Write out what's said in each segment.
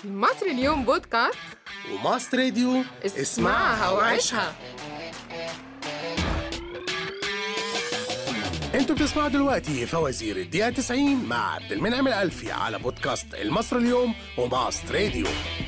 مصر اليوم بودكاست وماست راديو اسمعها وعيشها انتوا بتسمعوا دلوقتي فوازير الدقيقة 90 مع عبد المنعم الألفي على بودكاست المصر اليوم وماست راديو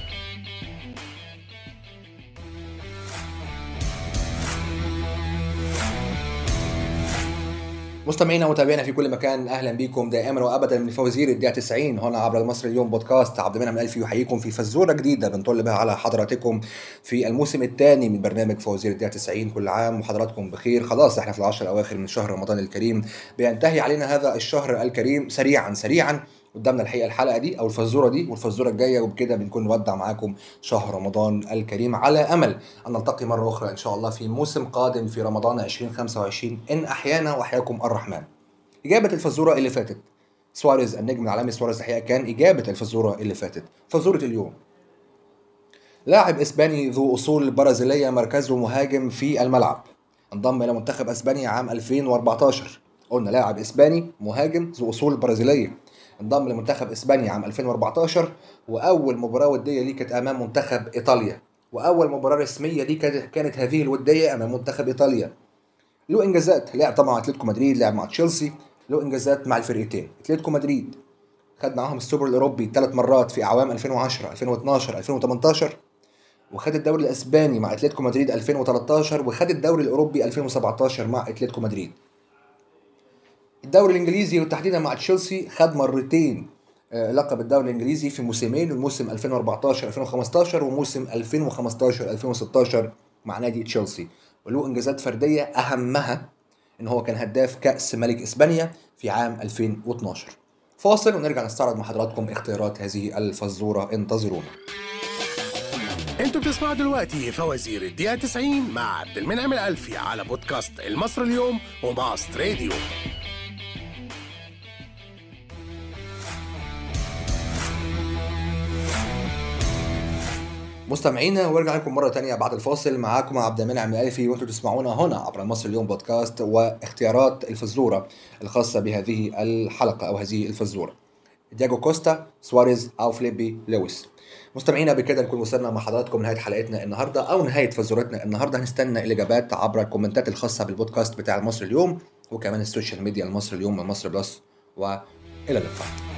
مستمعينا ومتابعينا في كل مكان اهلا بكم دائما وابدا من فوازير الدقيقه 90 هنا عبر المصري اليوم بودكاست عبد المنعم الالفي يحييكم في فزوره جديده بنطل بها على حضراتكم في الموسم الثاني من برنامج فوازير الدقيقه 90 كل عام وحضراتكم بخير خلاص احنا في العشر الاواخر من شهر رمضان الكريم بينتهي علينا هذا الشهر الكريم سريعا سريعا قدامنا الحقيقه الحلقه دي او الفزوره دي والفزوره الجايه وبكده بنكون نودع معاكم شهر رمضان الكريم على امل ان نلتقي مره اخرى ان شاء الله في موسم قادم في رمضان 2025 ان احيانا واحياكم الرحمن. اجابه الفزوره اللي فاتت سواريز النجم العالمي سواريز الحقيقه كان اجابه الفزوره اللي فاتت فزوره اليوم لاعب اسباني ذو اصول برازيليه مركزه مهاجم في الملعب انضم الى منتخب اسبانيا عام 2014 قلنا لاعب اسباني مهاجم ذو اصول برازيليه انضم لمنتخب اسبانيا عام 2014 واول مباراه وديه ليه كانت امام منتخب ايطاليا واول مباراه رسميه ليه كانت- كانت هذه الوديه امام منتخب ايطاليا له انجازات لعب طبعا مع اتلتيكو مدريد لعب مع تشيلسي له انجازات مع الفرقتين اتلتيكو مدريد خد معاهم السوبر الاوروبي ثلاث مرات في اعوام 2010 2012 2018 وخد الدوري الاسباني مع اتلتيكو مدريد 2013 وخد الدوري الاوروبي 2017 مع اتلتيكو مدريد الدوري الانجليزي وتحديدا مع تشيلسي خد مرتين آه، لقب الدوري الانجليزي في موسمين الموسم 2014 2015 وموسم 2015 2016 مع نادي تشيلسي وله انجازات فرديه اهمها ان هو كان هداف كاس ملك اسبانيا في عام 2012 فاصل ونرجع نستعرض مع حضراتكم اختيارات هذه الفزوره انتظرونا انتوا بتسمعوا دلوقتي فوازير الدقيقة 90 مع عبد المنعم الألفي على بودكاست المصر اليوم وماست راديو مستمعينا ورجع لكم مرة تانية بعد الفاصل معاكم عبد المنعم الألفي وانتم تسمعونا هنا عبر مصر اليوم بودكاست واختيارات الفزورة الخاصة بهذه الحلقة أو هذه الفزورة دياجو كوستا سواريز أو فليبي لويس مستمعينا بكده نكون وصلنا مع حضراتكم لنهاية حلقتنا النهاردة أو نهاية فزورتنا النهاردة هنستنى الإجابات عبر الكومنتات الخاصة بالبودكاست بتاع المصري اليوم وكمان السوشيال ميديا المصري اليوم من مصر بلس وإلى اللقاء